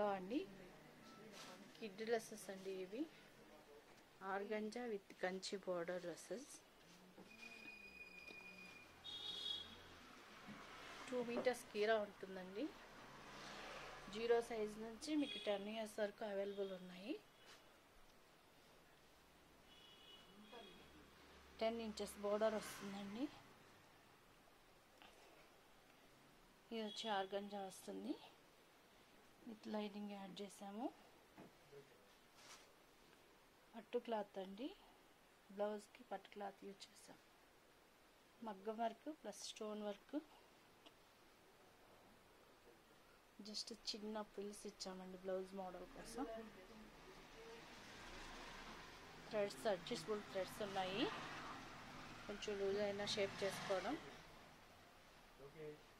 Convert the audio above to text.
Hello అండి kid dresses అండి ఇవి organza with Kanchi border dresses two metres కీరా ఉంటుందండి జీరో సైజ్ నుంచి మీకు టెన్ ఇయర్స్ వరకు అవైలబుల్ ఉన్నాయి టెన్ ఇంచెస్ బోర్డర్ వస్తుందండి ఇది వచ్చి ఆర్గంజా వస్తుంది విత్ లైనింగ్ యాడ్ చేసాము పట్టు క్లాత్ అండి బ్లౌజ్కి పట్టు క్లాత్ యూజ్ చేసాం మగ్గం work plus stone work just చిన్న పిల్స్ ఇచ్చామండి బ్లౌజ్ మోడల్ కోసం థ్రెడ్స్ అడ్జస్టబుల్ థ్రెడ్స్ ఉన్నాయి కొంచెం లూజ్ అయినా షేప్ చేసుకోవడం Okay.